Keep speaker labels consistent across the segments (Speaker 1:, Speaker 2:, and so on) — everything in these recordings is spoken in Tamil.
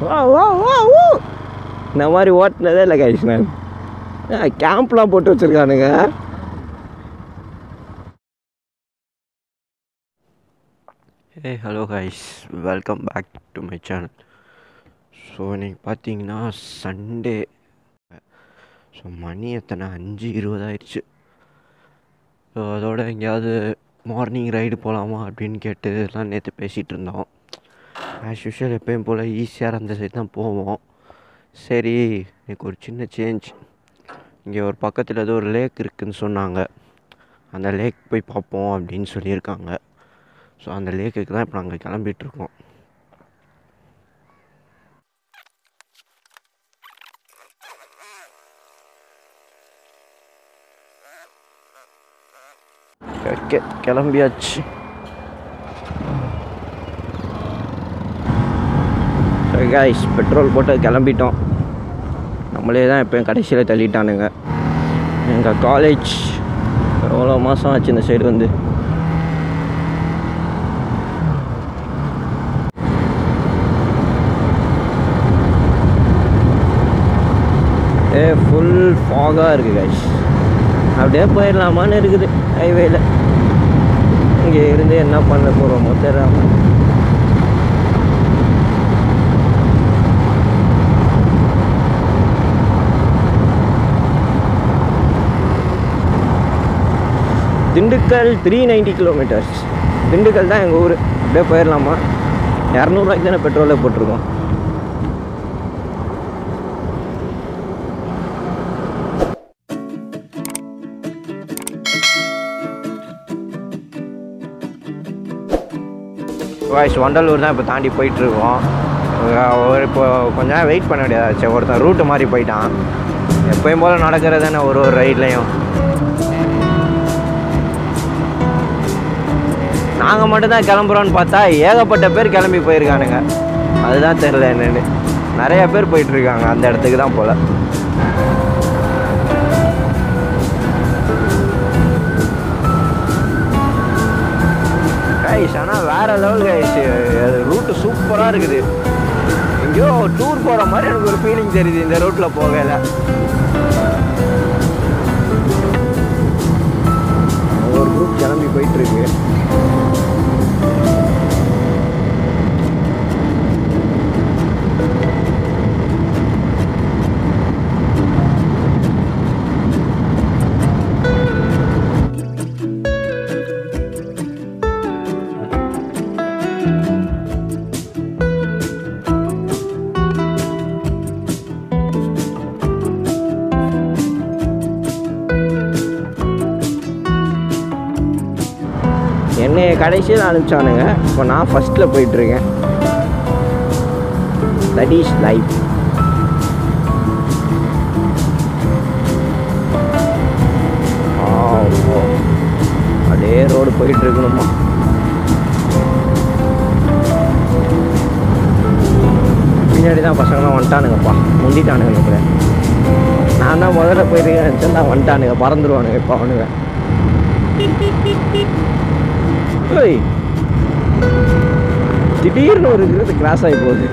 Speaker 1: வா வா வா ஊ இந்த மாதிரி ஓட்டினதே இல்லை கைஸ் நான் கேம்ப்லாம் போட்டு வச்சுருக்கானுங்க
Speaker 2: hey hello guys welcome back to my channel so இன்னைக்கு பார்த்தீங்கன்னா சண்டே ஸோ மணி எத்தனை அஞ்சு இருபதாயிடுச்சு ஸோ அதோட எங்கேயாவது மார்னிங் ரைடு போகலாமா அப்படின்னு கேட்டு எல்லாம் நேற்று பேசிகிட்டு இருந்தோம் ஆஸ் யூஷுவல் எப்பயும் போல் ஈஸியாக அந்த சைடு தான் போவோம் சரி இன்னைக்கு ஒரு சின்ன சேஞ்ச் இங்கே ஒரு பக்கத்தில் ஏதோ ஒரு லேக் இருக்குதுன்னு சொன்னாங்க அந்த லேக் போய் பார்ப்போம் அப்படின்னு சொல்லியிருக்காங்க ஸோ அந்த லேக்குக்கு தான் இப்போ நாங்கள் கிளம்பிகிட்ருக்கோம் ஓகே கிளம்பியாச்சு
Speaker 1: கைஸ் பெட்ரோல் போட்டு கிளம்பிட்டோம் நம்மளே தான் எப்போயும் கடைசியில் தள்ளிட்டானுங்க எங்கள் காலேஜ் எவ்வளோ மாதம் ஆச்சு இந்த சைடு வந்து ஏ ஃபுல் ஃபாகாக இருக்குது கைஸ் அப்படியே போயிடலாமான்னு இருக்குது ஹைவேல இங்கே இருந்து என்ன பண்ண போகிறோமோ தெரியாமல் Dindigul three ninety kilometers Dindigul தான் எங்கள் ஊர் அப்படியே போயிடலாமா இரநூறுவாய்க்கு தானே பெட்ரோலே போட்டிருக்கோம் வாய்ஸ் வண்டலூர் தான் இப்போ தாண்டி போயிட்டுருக்கோம் ஒரு இப்போ கொஞ்ச நேரம் வெயிட் பண்ண முடியாதாச்சு ஒருத்தன் ரூட்டு மாதிரி போயிட்டான் எப்பயும் போல் நடக்கிறது தானே ஒரு ஒரு ரைட்லேயும் நாங்கள் மட்டும்தான் கிளம்புறோன்னு பார்த்தா ஏகப்பட்ட பேர் கிளம்பி போயிருக்கானுங்க அதுதான் தெரில என்னன்னு நிறைய பேர் போயிட்டுருக்காங்க அந்த இடத்துக்கு தான் போல் கைஸ் ஆனால் வேறு லெவல் கைஸ் ரூட்டு சூப்பராக இருக்குது எங்கேயோ டூர் போகிற மாதிரி எனக்கு ஒரு ஃபீலிங் தெரியுது இந்த ரூட்டில் போகல ஒரு குரூப் கிளம்பி போயிட்டுருக்கு என்னைய கடைசியில் அனுப்பிச்சானுங்க இப்போ நான் ஃபஸ்ட்டில் போயிட்டுருக்கேன் தட் இஸ் லைஃப் அதே ரோடு போயிட்டு இருக்கணுமா பின்னாடி தான் பசங்களாம் வந்துட்டானுங்கப்பா முந்திட்டானுங்க நம்மள நான் தான் முதல்ல போயிருக்கேன் நினச்சேன் தான் வந்துட்டானுங்க பறந்துருவானுங்க இப்போ அவனுங்க ஏய் திடீர்னு ஒரு இது கிராஸ் ஆகி போகுது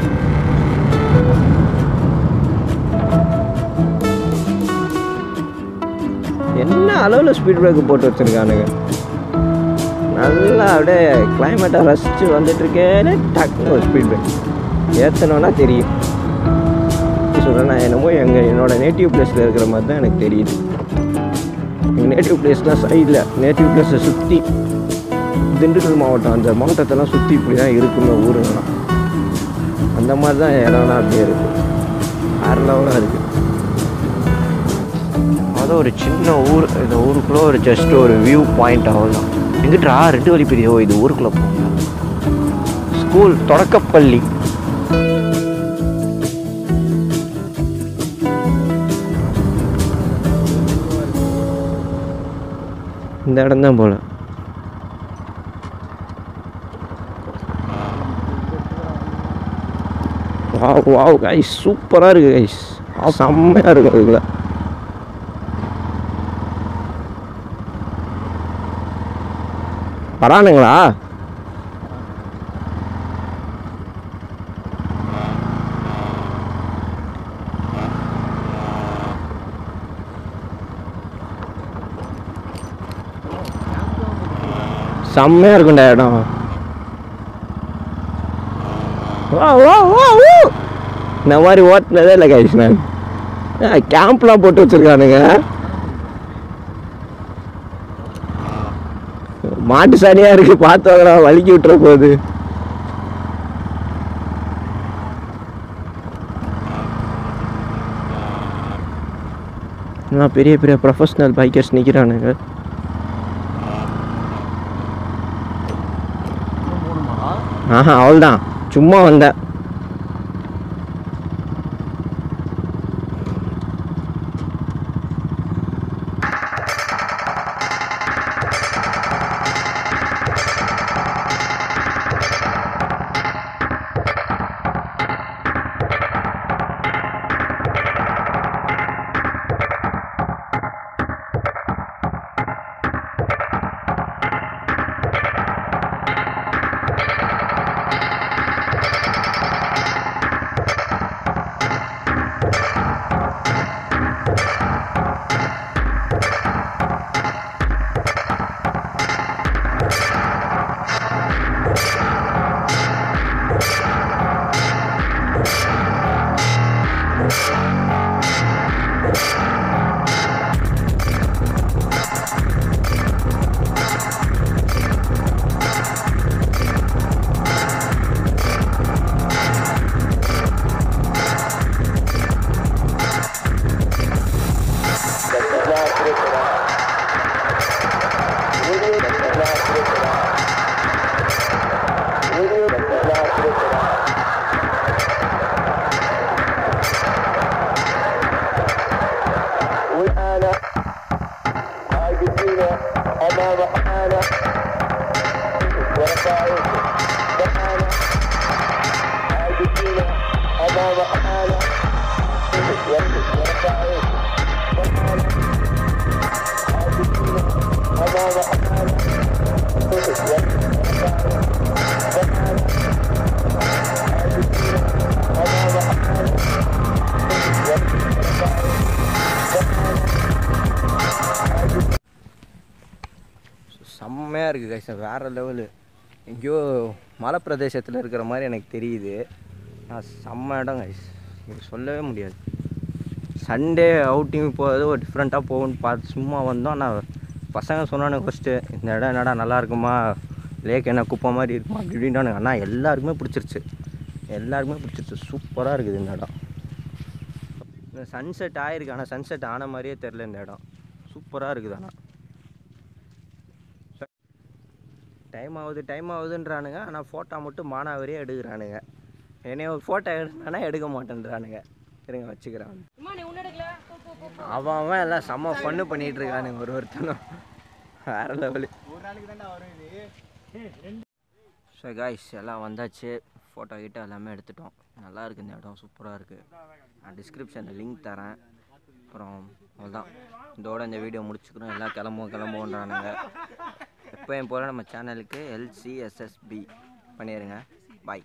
Speaker 1: என்ன அளவில் ஸ்பீட் பிரேக் போட்டு வச்சுருக்கானுங்க நல்லா அப்படியே கிளைமேட்டை ரசித்து வந்துட்டுருக்கேன்னு டக்குன்னு ஒரு ஸ்பீட் பிரேக் ஏற்றணுன்னா தெரியும் சொல்கிறேன் நான் என்னமோ எங்கள் என்னோடய நேட்டிவ் பிளேஸில் இருக்கிற மாதிரி தான் எனக்கு தெரியுது எங்கள் நேட்டிவ் பிளேஸ்லாம் சைடில் நேட்டிவ் பிளேஸை சுற்றி திண்டுக்கல் மாவட்டம் அந்த மாவட்டத்தெல்லாம் சுற்றி இப்படி தான் இருக்குங்க ஊருங்களாம் அந்த மாதிரி தான் இடம்லாம் அப்படியே இருக்குது வேறு லெவலாக இருக்குது
Speaker 2: அது ஒரு சின்ன ஊர் இந்த ஊருக்குள்ளே ஒரு ஜஸ்ட் ஒரு வியூ பாயிண்ட் அவ்வளோதான் எங்கிட்டா ரெண்டு வழி பெரிய இது ஊருக்குள்ளே போகணும்
Speaker 1: ஸ்கூல் தொடக்கப்பள்ளி இந்த இடம் தான் போல வாவ் வாவ் கைஸ் சூப்பராக இருக்குது கைஸ் செம்மையாக இருக்கும் அதுக்குள்ள வரானுங்களா செம்மையாக இருக்கும்டா இடம் வா வா வா வா இந்த மாதிரி ஓட்டினதே இல்லை கைஸ் நான் கேம்ப்லாம் போட்டு வச்சுருக்கானுங்க மாட்டு சாணியாக இருக்கு பார்த்து வாங்கடா வலிக்கி விட்டுற போகுது எல்லாம் பெரிய பெரிய ப்ரொஃபஷ்னல் பைக்கர்ஸ் நிற்கிறானுங்க ஆஹா அவ்வளோதான் சும்மா வந்தேன்
Speaker 3: والآن عاجزين أمام حالة ورفاعين تعالى عاجزين أمام حالة ورفاعين تعالى عاجزين أمام حالة ورفاعين تعالى عاجزين أمام حالة
Speaker 1: செம்மையாக இருக்குது கைஸ் வேறு லெவலு எங்கேயோ மலை பிரதேசத்தில் இருக்கிற மாதிரி எனக்கு தெரியுது நான் செம்ம இடம் கைஸ் இது சொல்லவே முடியாது சண்டே அவுட்டிங் போகிறது ஒரு டிஃப்ரெண்ட்டாக போகும்னு பார்த்து சும்மா வந்தோம் ஆனால் பசங்க சொன்னானுங்க ஃபஸ்ட்டு இந்த இடம் என்னடா நல்லா இருக்குமா லேக் என்ன குப்பை மாதிரி இருக்குமா அப்படி இப்படின்ட்டானுங்க ஆனால் எல்லாருக்குமே பிடிச்சிருச்சு எல்லாருக்குமே பிடிச்சிருச்சு சூப்பராக இருக்குது இந்த இடம் இந்த சன்செட் ஆயிருக்கு ஆனால் சன்செட் ஆன மாதிரியே தெரில இந்த இடம் சூப்பராக இருக்குது ஆனால் டைம் ஆகுது டைம் ஆகுதுன்றானுங்க ஆனால் ஃபோட்டோ மட்டும் மானாவரியே எடுக்கிறானுங்க என்னைய ஒரு ஃபோட்டோ எடுத்தானா எடுக்க மாட்டேன்றானுங்க இருங்க வச்சுக்கிறான் அவன் அவன் எல்லாம் செம்ம ஃபன்னு பண்ணிகிட்டு இருக்கானுங்க ஒரு ஒருத்தனும் வேறு லெவலு ஸோ காய்ஸ் எல்லாம் வந்தாச்சு ஃபோட்டோ கிட்ட எல்லாமே எடுத்துட்டோம் நல்லா இருக்குது இந்த இடம் சூப்பராக இருக்குது நான் டிஸ்கிரிப்ஷனில் லிங்க் தரேன் அப்புறம் அவ்வளோதான் இதோட இந்த வீடியோ முடிச்சுக்கிறோம் எல்லாம் கிளம்புவோம் கிளம்புவோன்றானுங்க எப்போயும் போல் நம்ம சேனலுக்கு எல்சிஎஸ்எஸ்பி பண்ணிடுங்க பாய்